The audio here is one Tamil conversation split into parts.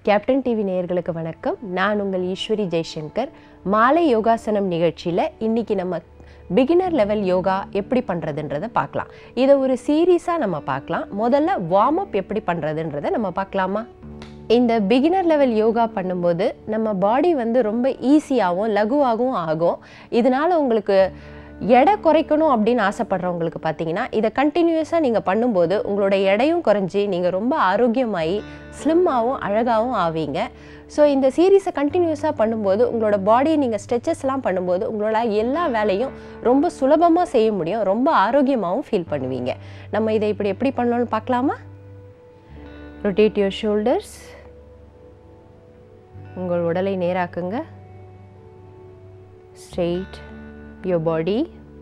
கேப்டன் டிவி நேயர்களுக்கு வணக்கம் நான் உங்கள் ஈஸ்வரி ஜெய்சங்கர் மாலை யோகாசனம் நிகழ்ச்சியில் இன்னைக்கு நம்ம பிகினர் லெவல் யோகா எப்படி பண்ணுறதுன்றதை பார்க்கலாம் இதை ஒரு சீரீஸாக நம்ம பார்க்கலாம் முதல்ல வார்ம் அப் எப்படி பண்ணுறதுன்றதை நம்ம பார்க்கலாமா இந்த பிகினர் லெவல் யோகா பண்ணும்போது நம்ம பாடி வந்து ரொம்ப ஈஸியாகவும் லகுவாகவும் ஆகும் இதனால் உங்களுக்கு எடை குறைக்கணும் அப்படின்னு ஆசைப்படுறவங்களுக்கு பார்த்தீங்கன்னா இதை கண்டினியூஸாக நீங்கள் பண்ணும்போது உங்களோட எடையும் குறைஞ்சி நீங்கள் ரொம்ப ஆரோக்கியமாகி ஸ்லிம்மாகவும் அழகாகவும் ஆவீங்க ஸோ இந்த சீரீஸை கண்டினியூஸாக பண்ணும்போது உங்களோட பாடியை நீங்கள் ஸ்ட்ரெச்சஸ்லாம் பண்ணும்போது உங்களோட எல்லா வேலையும் ரொம்ப சுலபமாக செய்ய முடியும் ரொம்ப ஆரோக்கியமாகவும் ஃபீல் பண்ணுவீங்க நம்ம இதை இப்படி எப்படி பண்ணணும்னு பார்க்கலாமா ரொட்டேட் யுவர் ஷோல்டர்ஸ் உங்கள் உடலை நேராக்குங்க straight your body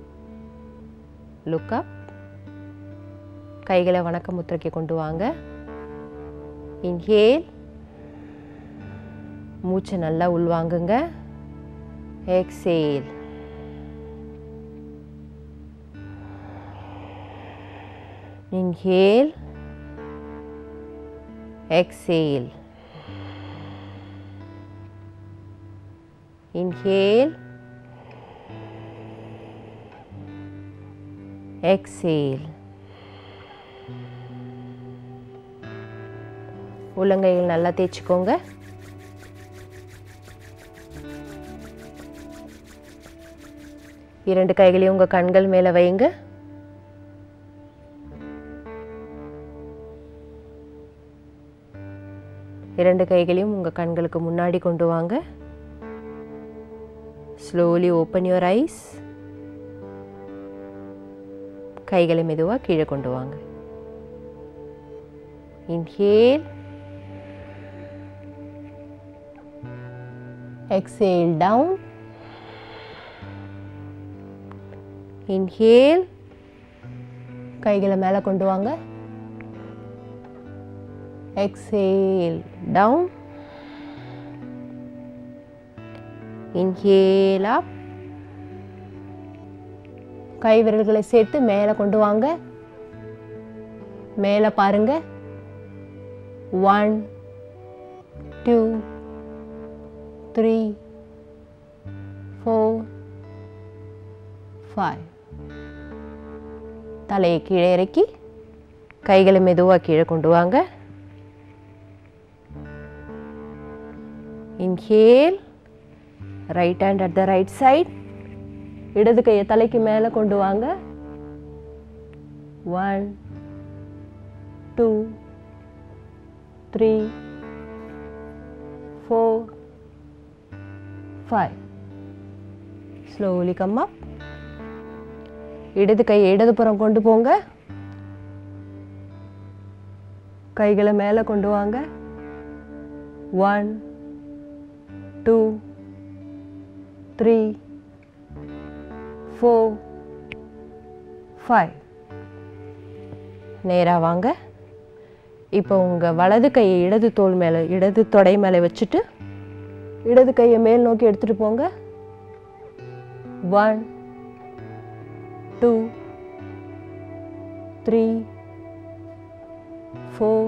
look up கைகளை வணக்க முத்திரைக்கு கொண்டு வாங்க இன்ஹேல் மூச்சை நல்லா உள்வாங்குங்க exhale inhale exhale inhale exhale உள்ளங்கைகள் நல்லா தேய்ச்சிக்கோங்க இரண்டு கைகளையும் உங்கள் கண்கள் மேலே வைங்க இரண்டு கைகளையும் உங்கள் கண்களுக்கு முன்னாடி கொண்டு வாங்க ஸ்லோலி ஓப்பன் யுவர் ஐஸ் கைகளை மெதுவாக கீழே கொண்டு வாங்க இன்ஹேல் எக்ஸேல் டவுன் இன்ஹேல் கைகளை மேலே கொண்டு வாங்க எக்ஸேல் டவுன் இன்ஹேல் அப் கை விரல்களை சேர்த்து மேலே கொண்டு வாங்க மேலே பாருங்க one two three four five தலையை கீழே இறக்கி கைகளை மெதுவாக கீழே கொண்டு வாங்க inhale right hand at the right side இடது கையை தலைக்கு மேலே கொண்டு வாங்க one two three four five slowly come up இடது கையை இடதுபுறம் கொண்டு போங்க கைகளை மேலே கொண்டு வாங்க one two three four five நேராக வாங்க இப்போ உங்கள் வலது கையை இடது தோல் மேலே இடது தொடை மேலே வச்சுட்டு இடது கையை மேல் நோக்கி எடுத்துகிட்டு போங்க one two three four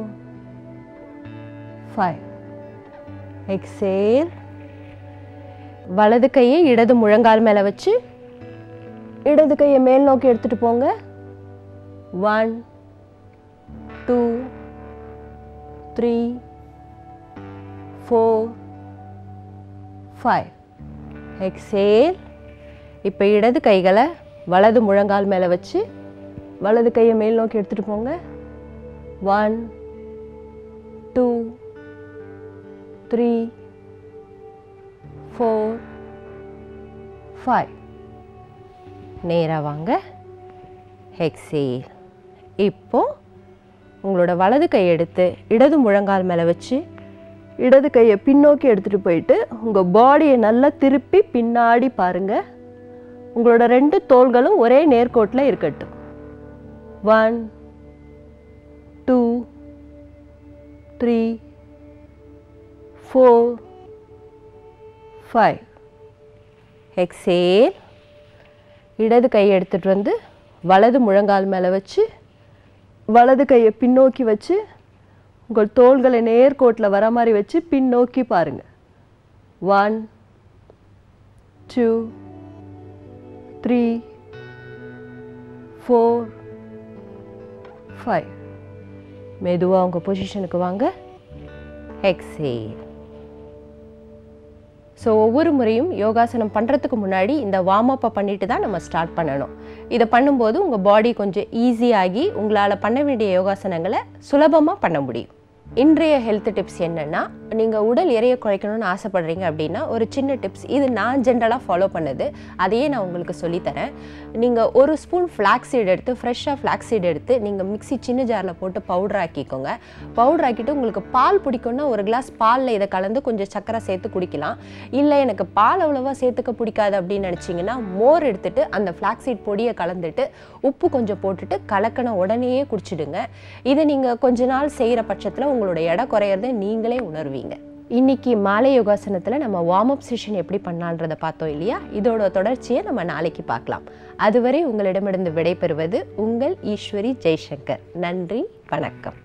five exhale வலது கையை இடது முழங்கால் மேலே வச்சு இடது கையை மேல் நோக்கி எடுத்துட்டு போங்க one two three four five exhale இப்போ இடது கைகளை வலது முழங்கால் மேலே வச்சு வலது கையை மேல் நோக்கி எடுத்துகிட்டு போங்க one two three four five நேராக வாங்க ஹெக்ஸேல் இப்போ உங்களோட வலது கை எடுத்து இடது முழங்கால் மேலே வச்சு இடது கையை பின்னோக்கி எடுத்துகிட்டு போயிட்டு உங்கள் பாடியை நல்லா திருப்பி பின்னாடி பாருங்கள் உங்களோட ரெண்டு தோள்களும் ஒரே நேர்கோட்டில் இருக்கட்டும் one two three four five exhale இடது கையை எடுத்துகிட்டு வந்து வலது முழங்கால் மேலே வச்சு வலது கையை பின்னோக்கி வச்சு உங்கள் தோள்களை நேர்கோட்டில் வர மாதிரி வச்சு பின்னோக்கி பாருங்க one two three four five மெதுவாக உங்கள் பொசிஷனுக்கு வாங்க எக்ஸேல் ஸோ ஒவ்வொரு முறையும் யோகாசனம் பண்ணுறதுக்கு முன்னாடி இந்த வார்ம் அப்பை பண்ணிட்டு தான் நம்ம ஸ்டார்ட் பண்ணணும் இதை பண்ணும்போது உங்கள் பாடி கொஞ்சம் ஈஸியாகி உங்களால் பண்ண வேண்டிய யோகாசனங்களை சுலபமாக பண்ண முடியும் இன்றைய ஹெல்த் டிப்ஸ் என்னென்னா நீங்கள் உடல் எடையை குறைக்கணும்னு ஆசைப்படுறீங்க அப்படின்னா ஒரு சின்ன டிப்ஸ் இது நான் ஜென்ரலாக ஃபாலோ பண்ணது அதையே நான் உங்களுக்கு சொல்லித்தரேன் நீங்கள் ஒரு ஸ்பூன் ஃப்ளாக் சீட் எடுத்து ஃப்ரெஷ்ஷாக ஃப்ளாக் சீட் எடுத்து நீங்கள் மிக்ஸி சின்ன ஜாரில் போட்டு பவுடர் ஆக்கிக்கோங்க பவுடர் ஆக்கிட்டு உங்களுக்கு பால் பிடிக்கும்னா ஒரு கிளாஸ் பாலில் இதை கலந்து கொஞ்சம் சர்க்கரை சேர்த்து குடிக்கலாம் இல்லை எனக்கு பால் அவ்வளோவா சேர்த்துக்க பிடிக்காது அப்படின்னு நினச்சிங்கன்னா மோர் எடுத்துட்டு அந்த ஃப்ளாக் சீட் பொடியை கலந்துட்டு உப்பு கொஞ்சம் போட்டுட்டு கலக்கின உடனேயே குடிச்சிடுங்க இதை நீங்கள் கொஞ்ச நாள் செய்கிற பட்சத்தில் உங்களோட எடை குறையிறதை நீங்களே உணர்வீங்க இன்னைக்கு மாலை யோகாசனத்தில் நம்ம வார்ம் அப் செஷன் எப்படி பண்ணலான்றதை பார்த்தோம் இல்லையா இதோட தொடர்ச்சியை நம்ம நாளைக்கு பார்க்கலாம் அதுவரை உங்களிடமிருந்து விடைபெறுவது உங்கள் ஈஸ்வரி ஜெய்சங்கர் நன்றி வணக்கம்